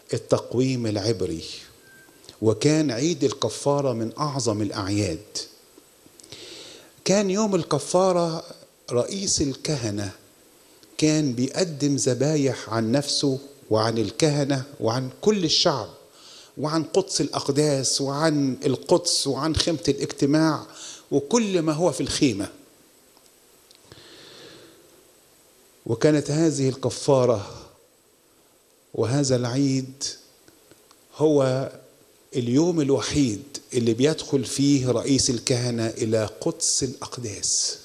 التقويم العبري وكان عيد الكفارة من أعظم الأعياد كان يوم الكفارة رئيس الكهنة كان بيقدم ذبايح عن نفسه وعن الكهنة وعن كل الشعب وعن قدس الأقداس وعن القدس وعن خيمة الاجتماع وكل ما هو في الخيمة وكانت هذه الكفارة وهذا العيد هو اليوم الوحيد اللي بيدخل فيه رئيس الكهنة إلى قدس الأقداس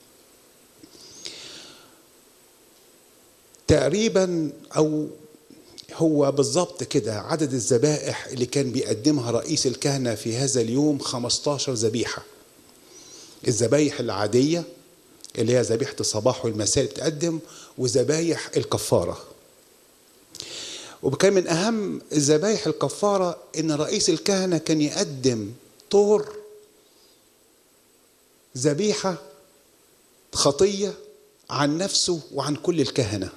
تقريبا أو هو بالظبط كده عدد الذبائح اللي كان بيقدمها رئيس الكهنة في هذا اليوم 15 ذبيحة الذبايح العادية اللي هي ذبيحة الصباح والمساء اللي بتقدم وذبايح الكفارة وكان من أهم الذبايح الكفارة إن رئيس الكهنة كان يقدم طور ذبيحة خطية عن نفسه وعن كل الكهنة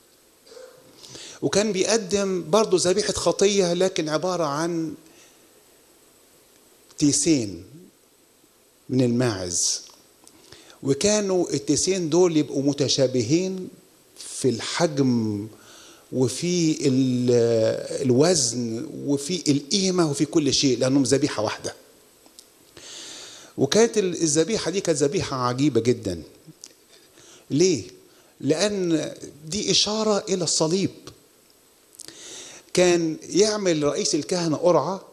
وكان بيقدم برضه ذبيحة خطية لكن عبارة عن تيسين من الماعز وكانوا التيسين دول يبقوا متشابهين في الحجم وفي الوزن وفي القيمة وفي كل شيء لأنهم ذبيحة واحدة وكانت الذبيحة دي كانت ذبيحة عجيبة جدا ليه؟ لأن دي إشارة إلى الصليب كان يعمل رئيس الكهنة قرعة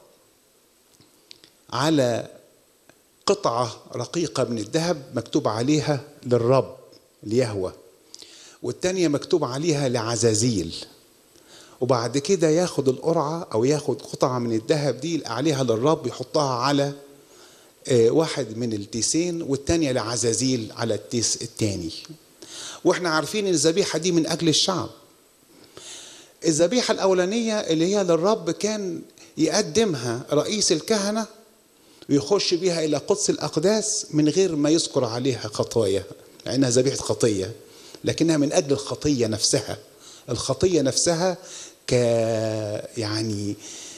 على قطعة رقيقة من الذهب مكتوب عليها للرب ليهوى والتانية مكتوب عليها لعزازيل وبعد كده ياخد القرعة أو ياخد قطعة من الذهب دي عليها للرب يحطها على واحد من التيسين والتانية لعزازيل على التيس التاني واحنا عارفين ان الذبيحة دي من أجل الشعب الذبيحة الأولانية اللي هي للرب كان يقدمها رئيس الكهنة ويخش بها إلى قدس الأقداس من غير ما يذكر عليها خطايا لأنها ذبيحة خطية لكنها من أجل الخطية نفسها الخطية نفسها ك يعني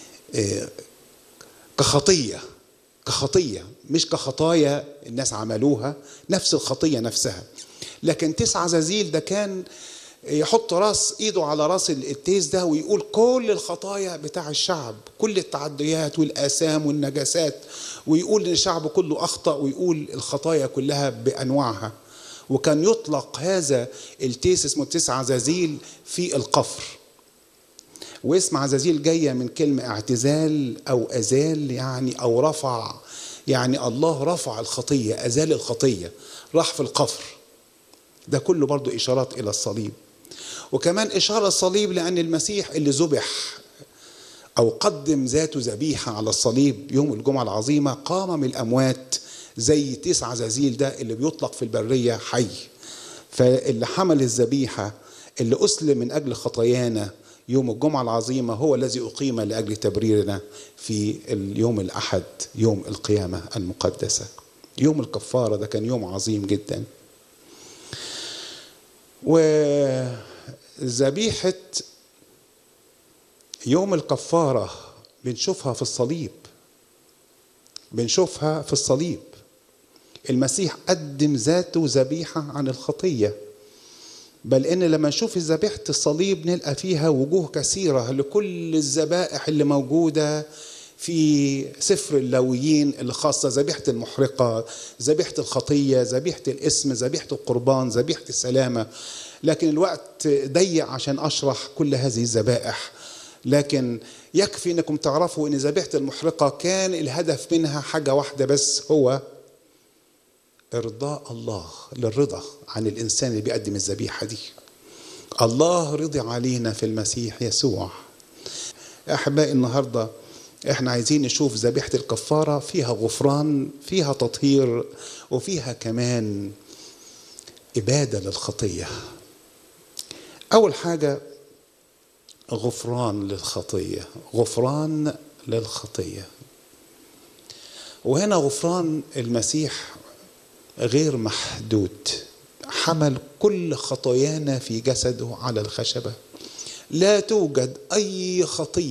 كخطية كخطية مش كخطايا الناس عملوها نفس الخطية نفسها لكن تسعة زازيل ده كان يحط راس ايده على راس التيس ده ويقول كل الخطايا بتاع الشعب كل التعديات والاثام والنجاسات ويقول ان الشعب كله اخطا ويقول الخطايا كلها بانواعها وكان يطلق هذا التيس اسمه تسع عزازيل في القفر واسم عزازيل جايه من كلمه اعتزال او ازال يعني او رفع يعني الله رفع الخطيه ازال الخطيه راح في القفر ده كله برضو اشارات الى الصليب وكمان اشاره الصليب لان المسيح اللي ذبح او قدم ذاته ذبيحه على الصليب يوم الجمعه العظيمه قام من الاموات زي تسع زازيل ده اللي بيطلق في البريه حي فاللي حمل الذبيحه اللي اسلم من اجل خطايانا يوم الجمعه العظيمه هو الذي اقيم لاجل تبريرنا في اليوم الاحد يوم القيامه المقدسه يوم الكفاره ده كان يوم عظيم جدا وذبيحة يوم الكفارة بنشوفها في الصليب بنشوفها في الصليب المسيح قدم ذاته ذبيحة عن الخطية بل ان لما نشوف ذبيحة الصليب نلقى فيها وجوه كثيرة لكل الذبائح اللي موجودة في سفر اللويين اللي خاصة ذبيحة المحرقة ذبيحة الخطية ذبيحة الاسم ذبيحة القربان ذبيحة السلامة لكن الوقت ضيق عشان أشرح كل هذه الذبائح لكن يكفي انكم تعرفوا ان ذبيحة المحرقة كان الهدف منها حاجة واحدة بس هو ارضاء الله للرضا عن الانسان اللي بيقدم الذبيحة دي الله رضي علينا في المسيح يسوع احبائي النهارده احنا عايزين نشوف ذبيحة الكفارة فيها غفران فيها تطهير وفيها كمان إبادة للخطية أول حاجة غفران للخطية غفران للخطية وهنا غفران المسيح غير محدود حمل كل خطايانا في جسده على الخشبة لا توجد أي خطية